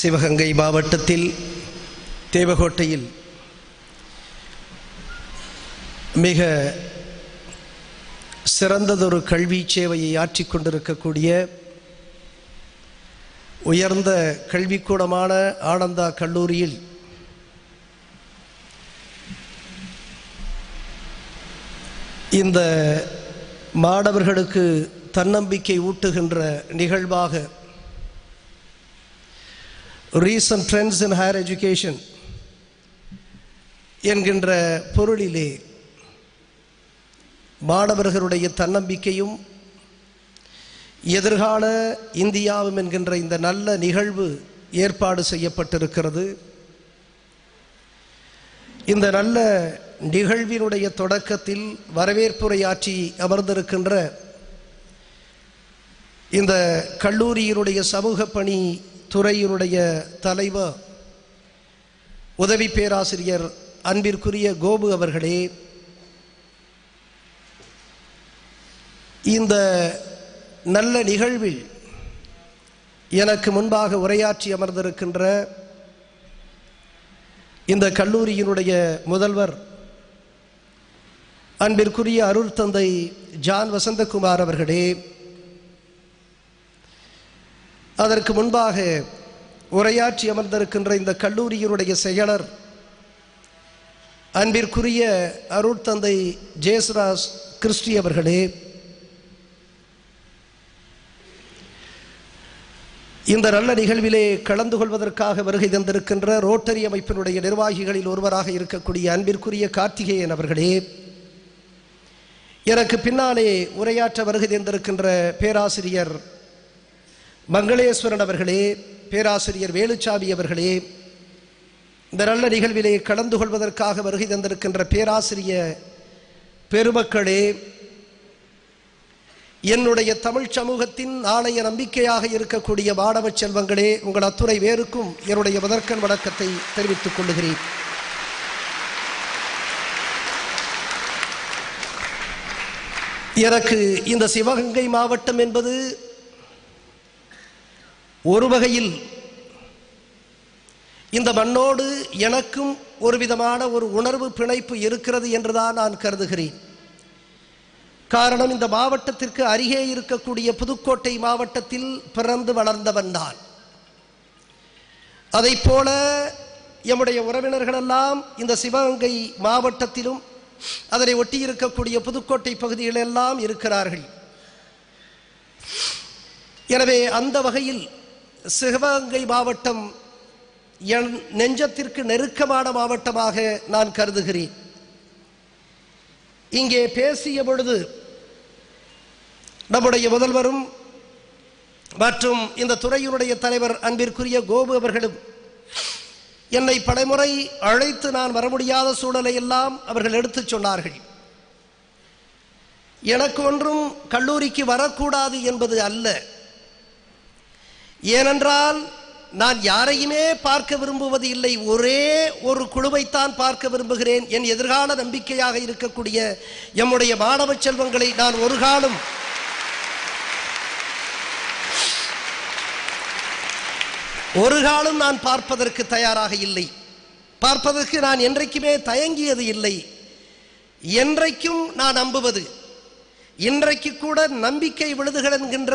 சிவகங்கை மாவட்டத்தில் தேவகோட்டையில் மிக சிறந்ததொரு கல்வி சேவையை ஆற்றிக் கொண்டிருக்கக்கூடிய உயர்ந்த கல்விக்கூடமான ஆனந்தா கல்லூரியில் இந்த மாணவர்களுக்கு தன்னம்பிக்கை ஊட்டுகின்ற நிகழ்வாக recent trends in higher education என்கின்ற பொருளிலே மாணவர்களுடைய தன்னம்பிக்கையும் எதிர்கால இந்தியாவும் என்கின்ற இந்த நல்ல நிகழ்வு ஏற்பாடு செய்யப்பட்டிருக்கிறது இந்த நல்ல நிகழ்வினுடைய தொடக்கத்தில் வரவேற்புரையாற்றி அமர்ந்திருக்கின்ற இந்த கல்லூரியினுடைய சமூக பணி துறையினுடைய தலைவர் உதவி பேராசிரியர் அன்பிற்குரிய கோபு அவர்களே இந்த நல்ல நிகழ்வில் எனக்கு முன்பாக உரையாற்றி அமர்ந்திருக்கின்ற இந்த கல்லூரியினுடைய முதல்வர் அன்பிற்குரிய அருள் தந்தை ஜான் வசந்தகுமார் அவர்களே அதற்கு முன்பாக உரையாற்றி அமர்ந்திருக்கின்ற இந்த கல்லூரியினுடைய செயலர் அன்பிற்குரிய அருட்தந்தை ஜேசுராஸ் கிறிஸ்டி அவர்களே இந்த நல்ல நிகழ்விலே கலந்து கொள்வதற்காக வருகை தந்திருக்கின்ற ரோட்டரி அமைப்பினுடைய நிர்வாகிகளில் ஒருவராக இருக்கக்கூடிய அன்பிற்குரிய கார்த்திகேயன் அவர்களே எனக்கு பின்னாலே உரையாற்ற வருகை தந்திருக்கின்ற பேராசிரியர் மங்களேஸ்வரன் அவர்களே பேராசிரியர் வேலுச்சாமி அவர்களே இந்த நல்ல நிகழ்விலே கலந்து கொள்வதற்காக வருகை தந்திருக்கின்ற பேராசிரிய பெருமக்களே என்னுடைய தமிழ் சமூகத்தின் நாளைய நம்பிக்கையாக இருக்கக்கூடிய மாணவ செல்வங்களே உங்கள் அத்துறை வேருக்கும் என்னுடைய முதற்கண் வணக்கத்தை தெரிவித்துக் கொள்ளுகிறேன் எனக்கு இந்த சிவகங்கை மாவட்டம் என்பது ஒரு வகையில் இந்த மண்ணோடு எனக்கும் ஒரு விதமான ஒரு உணர்வு பிணைப்பு இருக்கிறது என்றுதான் நான் கருதுகிறேன் காரணம் இந்த மாவட்டத்திற்கு அருகே இருக்கக்கூடிய புதுக்கோட்டை மாவட்டத்தில் பிறந்து வளர்ந்தவன் நான் அதை போல எம்முடைய உறவினர்களெல்லாம் இந்த சிவகங்கை மாவட்டத்திலும் அதனை ஒட்டி இருக்கக்கூடிய புதுக்கோட்டை பகுதிகளெல்லாம் இருக்கிறார்கள் எனவே அந்த வகையில் சிவகங்கை மாவட்டம் என் நெஞ்சத்திற்கு நெருக்கமான மாவட்டமாக நான் கருதுகிறேன் இங்கே பேசிய பொழுது நம்முடைய முதல்வரும் மற்றும் இந்த துறையினுடைய தலைவர் அன்பிற்குரிய கோபு அவர்களும் என்னை பலமுறை அழைத்து நான் வர முடியாத சூழலை எல்லாம் அவர்கள் எடுத்துச் சொன்னார்கள் எனக்கு ஒன்றும் கல்லூரிக்கு வரக்கூடாது என்பது அல்ல ஏனென்றால் நான் யாரையுமே பார்க்க விரும்புவது இல்லை ஒரே ஒரு குழுவைத்தான் பார்க்க விரும்புகிறேன் என் எதிர்கால நம்பிக்கையாக இருக்கக்கூடிய எம்முடைய மாணவ செல்வங்களை நான் ஒரு காலம் ஒரு காலம் நான் பார்ப்பதற்கு தயாராக இல்லை பார்ப்பதற்கு நான் என்றைக்குமே தயங்கியது இல்லை என்றைக்கும் நான் நம்புவது இன்றைக்கு கூட நம்பிக்கை விழுதுகள் என்கின்ற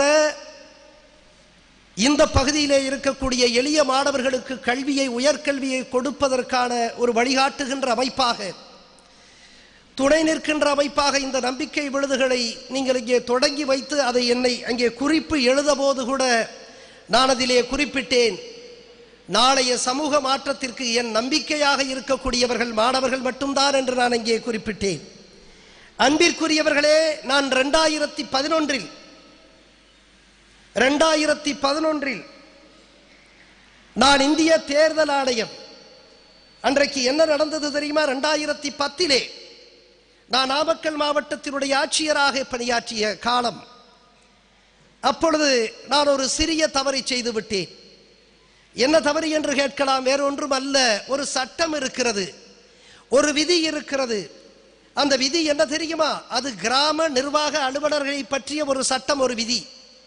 இந்த பகுதியிலே இருக்கக்கூடிய எளிய மாணவர்களுக்கு கல்வியை உயர்கல்வியை கொடுப்பதற்கான ஒரு வழிகாட்டுகின்ற அமைப்பாக துணை நிற்கின்ற அமைப்பாக இந்த நம்பிக்கை விழுதுகளை நீங்கள் இங்கே தொடங்கி வைத்து அதை என்னை அங்கே குறிப்பு எழுத போது கூட நான் அதிலே குறிப்பிட்டேன் நாளைய சமூக மாற்றத்திற்கு என் நம்பிக்கையாக இருக்கக்கூடியவர்கள் மாணவர்கள் மட்டும்தான் என்று நான் இங்கே குறிப்பிட்டேன் அன்பிற்குரியவர்களே நான் ரெண்டாயிரத்தி பதினொன்றில் ரெண்டாயிரத்தி பதினொன்றில் நான் இந்திய தேர்தல் ஆணையம் அன்றைக்கு என்ன நடந்தது தெரியுமா ரெண்டாயிரத்தி பத்திலே நான் நாமக்கல் மாவட்டத்தினுடைய ஆட்சியராக பணியாற்றிய காலம் அப்பொழுது நான் ஒரு சிறிய தவறை செய்து விட்டேன் என்ன தவறு என்று கேட்கலாம் வேறொன்றும் அல்ல ஒரு சட்டம் இருக்கிறது ஒரு விதி இருக்கிறது அந்த விதி என்ன தெரியுமா அது கிராம நிர்வாக அலுவலர்களை பற்றிய ஒரு சட்டம் ஒரு விதி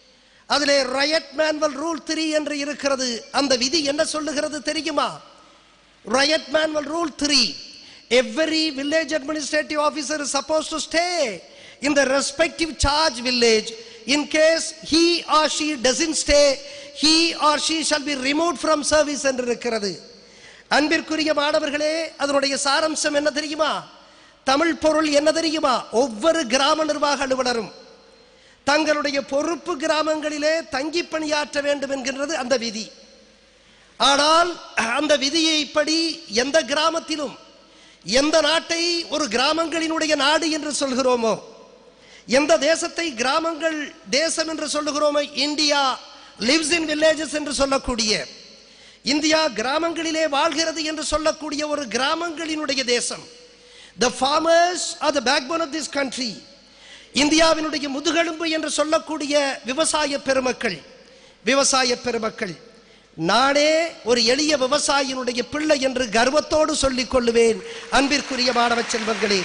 அதிலே ரயட் மேன்வல் ரூல் த்ரீ என்று இருக்கிறது அந்த விதி என்ன சொல்லுகிறது தெரியுமா riot manual rule three every village administrative officer is suppose to stay in the respective charge village in case he or she doesn't stay he or she shall be remove from service என்று இருக்கிறது அன்பிற்குரிய மாணவர்களே அதனுடைய சாரம்சம் என்ன தெரியுமா தமிழ் பொருள் என்ன தெரியுமா ஒவ்வொரு கிராம நிர்வாக அலுவலரும் தங்களுடைய பொறுப்பு கிராமங்களிலே தங்கி பணியாற்ற வேண்டும் என்கின்றது அந்த விதி ஆனால் அந்த விதியைப்படி எந்த கிராமத்திலும் எந்த நாட்டை ஒரு கிராமங்களினுடைய நாடு என்று சொல்கிறோமோ எந்த தேசத்தை கிராமங்கள் தேசம் என்று சொல்லுகிறோமோ இந்தியா லிவ்ஸ் இன் வில்லேஜஸ் என்று சொல்லக்கூடிய இந்தியா கிராமங்களிலே வாழ்கிறது என்று சொல்லக்கூடிய ஒரு கிராமங்களினுடைய தேசம் the farmers are the backbone of this country இந்தியாவினுடைய முதுகெலும்பு என்று சொல்லக்கூடிய விவசாய பெருமக்கள் விவசாய பெருமக்கள் நானே ஒரு எளிய விவசாயினுடைய பிள்ளை என்று கர்வத்தோடு சொல்லிக் கொள்ளுவேன் அன்பிற்குரிய மாணவ செல்வங்களே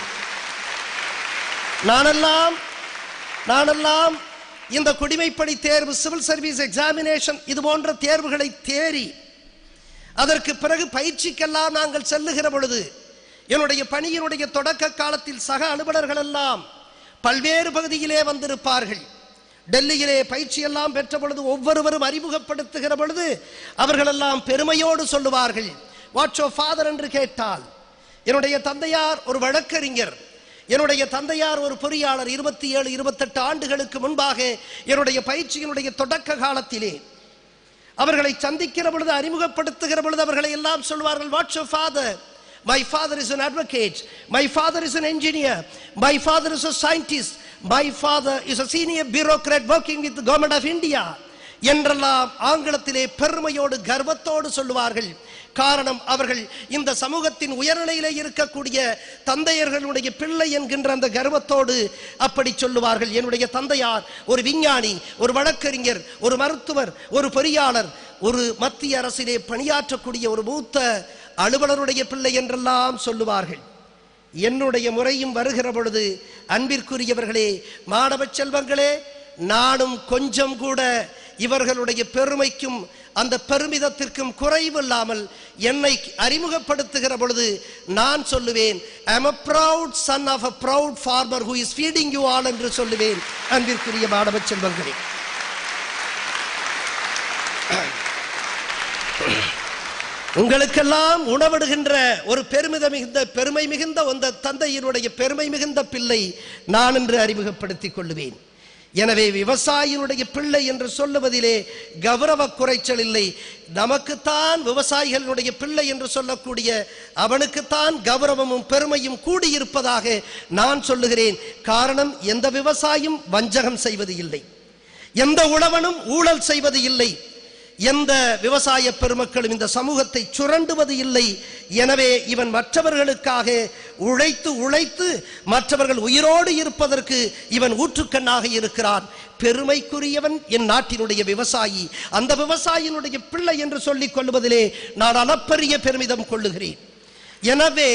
நானெல்லாம் நானெல்லாம் இந்த குடிமைப்பணி தேர்வு சிவில் சர்வீஸ் எக்ஸாமினேஷன் இது போன்ற தேர்வுகளை தேறி அதற்கு பிறகு பயிற்சிக்கெல்லாம் நாங்கள் செல்லுகிற பொழுது என்னுடைய பணியினுடைய தொடக்க காலத்தில் சக அலுவலர்கள் எல்லாம் பல்வேறு பகுதியிலே வந்திருப்பார்கள் டெல்லியிலே பயிற்சி எல்லாம் பெற்ற பொழுது ஒவ்வொருவரும் அறிமுகப்படுத்துகிற பொழுது அவர்களெல்லாம் பெருமையோடு சொல்லுவார்கள் வாட்ஸ் ஓ ஃபாதர் என்று கேட்டால் என்னுடைய தந்தையார் ஒரு வழக்கறிஞர் என்னுடைய தந்தையார் ஒரு பொறியாளர் இருபத்தி ஏழு இருபத்தெட்டு ஆண்டுகளுக்கு முன்பாக என்னுடைய பயிற்சியினுடைய தொடக்க காலத்திலே அவர்களை சந்திக்கிற பொழுது அறிமுகப்படுத்துகிற பொழுது அவர்களை எல்லாம் சொல்வார்கள் what's your father my father is an advocate my father is an engineer my father is a scientist my father is a senior bureaucrat working with the government of India என்றெல்லாம் ஆங்கிலத்திலே பெருமையோடு கர்வத்தோடு சொல்லுவார்கள் காரணம் அவர்கள் இந்த சமூகத்தின் உயர்நிலையிலே இருக்கக்கூடிய தந்தையர்களுடைய பிள்ளை என்கின்ற அந்த கர்வத்தோடு அப்படி சொல்லுவார்கள் என்னுடைய தந்தையார் ஒரு விஞ்ஞானி ஒரு வழக்கறிஞர் ஒரு மருத்துவர் ஒரு பொறியாளர் ஒரு மத்திய அரசிலே பணியாற்றக்கூடிய ஒரு மூத்த அலுவலருடைய பிள்ளை என்றெல்லாம் சொல்லுவார்கள் என்னுடைய முறையும் வருகிற பொழுது அன்பிற்குரியவர்களே மாணவ செல்வங்களே நானும் கொஞ்சம் கூட இவர்களுடைய பெருமைக்கும் அந்த பெருமிதத்திற்கும் குறைவில்லாமல் என்னை அறிமுகப்படுத்துகிற பொழுது நான் சொல்லுவேன் I'm a proud son of a proud farmer who is feeding you all என்று சொல்லுவேன் அன்பிற்குரிய மாணவ செல்வங்களே உங்களுக்கெல்லாம் உணவிடுகின்ற ஒரு பெருமித மிகுந்த பெருமை மிகுந்த அந்த தந்தையினுடைய பெருமை மிகுந்த பிள்ளை நான் என்று அறிமுகப்படுத்திக் கொள்ளுவேன் எனவே விவசாயினுடைய பிள்ளை என்று சொல்லுவதிலே கௌரவ குறைச்சல் இல்லை நமக்குத்தான் விவசாயிகளுடைய பிள்ளை என்று சொல்லக்கூடிய அவனுக்குத்தான் கௌரவமும் பெருமையும் கூடியிருப்பதாக நான் சொல்லுகிறேன் காரணம் எந்த விவசாயும் வஞ்சகம் செய்வது இல்லை எந்த உழவனும் ஊழல் செய்வது இல்லை எந்த விவசாய பெருமக்களும் இந்த சமூகத்தை சுரண்டுவது இல்லை எனவே இவன் மற்றவர்களுக்காக உழைத்து உழைத்து மற்றவர்கள் உயிரோடு இருப்பதற்கு இவன் ஊற்றுக்கண்ணாக இருக்கிறான் பெருமைக்குரியவன் என் நாட்டினுடைய விவசாயி அந்த விவசாயினுடைய பிள்ளை என்று சொல்லிக் கொள்வதிலே நான் அளப்பரிய பெருமிதம் கொள்ளுகிறேன் எனவே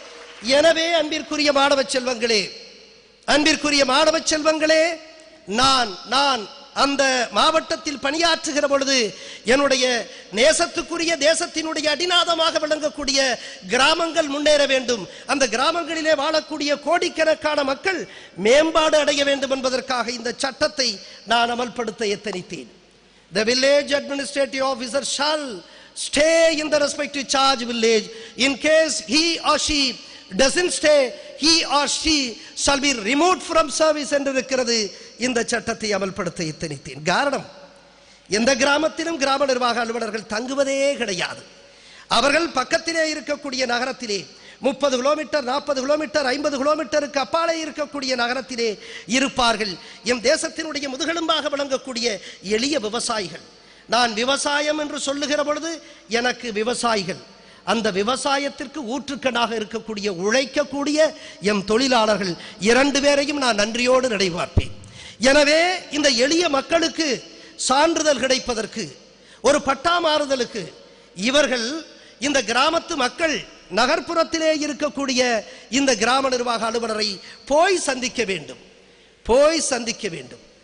எனவே அன்பிற்குரிய மாணவ செல்வங்களே அன்பிற்குரிய மாணவ செல்வங்களே நான் நான் அந்த மாவட்டத்தில் பணியாற்றுகிற பொழுது என்னுடைய நேசத்துக்குரிய தேசத்தினுடைய அடிநாதமாக விளங்கக்கூடிய கிராமங்கள் முன்னேற வேண்டும் அந்த கிராமங்களிலே வாழக்கூடிய கோடிக்கணக்கான மக்கள் மேம்பாடு அடைய வேண்டும் என்பதற்காக இந்த சட்டத்தை நான் அமல்படுத்த எத்தனித்தேன் The village administrative officer shall stay in the respective charge village in case he or she doesn't stay he or she shall be removed from service என்று இருக்கிறது இந்த சட்டத்தை அமல்படுத்த எத்தனித்தேன் காரணம் எந்த கிராமத்திலும் கிராம நிர்வாக அலுவலர்கள் தங்குவதே கிடையாது அவர்கள் பக்கத்திலே இருக்கக்கூடிய நகரத்திலே முப்பது கிலோமீட்டர் நாற்பது கிலோமீட்டர் ஐம்பது கிலோமீட்டருக்கு அப்பாலே இருக்கக்கூடிய நகரத்திலே இருப்பார்கள் எம் தேசத்தினுடைய முதுகெலும்பாக விளங்கக்கூடிய எளிய விவசாயிகள் நான் விவசாயம் என்று சொல்லுகிற பொழுது எனக்கு விவசாயிகள் அந்த விவசாயத்திற்கு ஊற்றுக்கண்ணாக இருக்கக்கூடிய உழைக்கக்கூடிய எம் தொழிலாளர்கள் இரண்டு பேரையும் நான் நன்றியோடு நடைபார்ப்பேன் எனவே இந்த எளிய மக்களுக்கு சான்றிதழ் கிடைப்பதற்கு ஒரு பட்டா மாறுதலுக்கு இவர்கள் இந்த கிராமத்து மக்கள் நகர்ப்புறத்திலே இருக்கக்கூடிய இந்த கிராம நிர்வாக அலுவலரை போய் சந்திக்க வேண்டும் போய் சந்திக்க வேண்டும்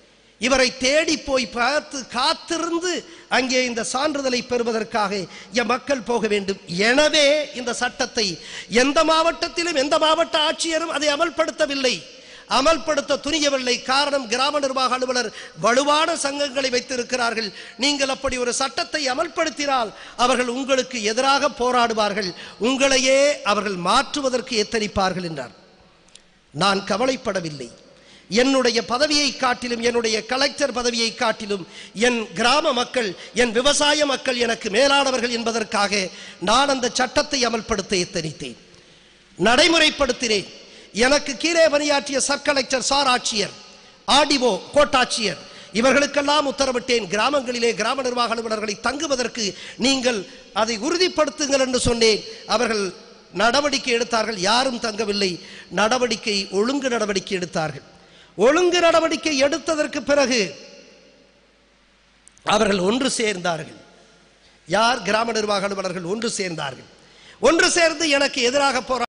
இவரை தேடி போய் பார்த்து காத்திருந்து அங்கே இந்த சான்றிதழை பெறுவதற்காக என் மக்கள் போக வேண்டும் எனவே இந்த சட்டத்தை எந்த மாவட்டத்திலும் எந்த மாவட்ட ஆட்சியரும் அதை அமல்படுத்தவில்லை அமல்படுத்த துணியவில்லை காரணம் கிராம நிர்வாக அலுவலர் வலுவான சங்கங்களை வைத்திருக்கிறார்கள் நீங்கள் அப்படி ஒரு சட்டத்தை அமல்படுத்தினால் அவர்கள் உங்களுக்கு எதிராக போராடுவார்கள் உங்களையே அவர்கள் மாற்றுவதற்கு எத்தனிப்பார்கள் என்றார் நான் கவலைப்படவில்லை என்னுடைய பதவியை காட்டிலும் என்னுடைய கலெக்டர் பதவியை காட்டிலும் என் கிராம மக்கள் என் விவசாய மக்கள் எனக்கு மேலானவர்கள் என்பதற்காக நான் அந்த சட்டத்தை அமல்படுத்த எத்தனித்தேன் நடைமுறைப்படுத்தினேன் எனக்கு கீழே பணியாற்றிய சப் கலெக்டர் சார் ஆட்சியர் ஆடிஓ கோட்டாட்சியர் இவர்களுக்கெல்லாம் உத்தரவிட்டேன் கிராமங்களிலே கிராம நிர்வாக அலுவலர்களை தங்குவதற்கு நீங்கள் அதை உறுதிப்படுத்துங்கள் என்று சொன்னேன் அவர்கள் நடவடிக்கை எடுத்தார்கள் யாரும் தங்கவில்லை நடவடிக்கை ஒழுங்கு நடவடிக்கை எடுத்தார்கள் ஒழுங்கு நடவடிக்கை எடுத்ததற்கு பிறகு அவர்கள் ஒன்று சேர்ந்தார்கள் யார் கிராம நிர்வாக அலுவலர்கள் ஒன்று சேர்ந்தார்கள் ஒன்று சேர்ந்து எனக்கு எதிராக போரா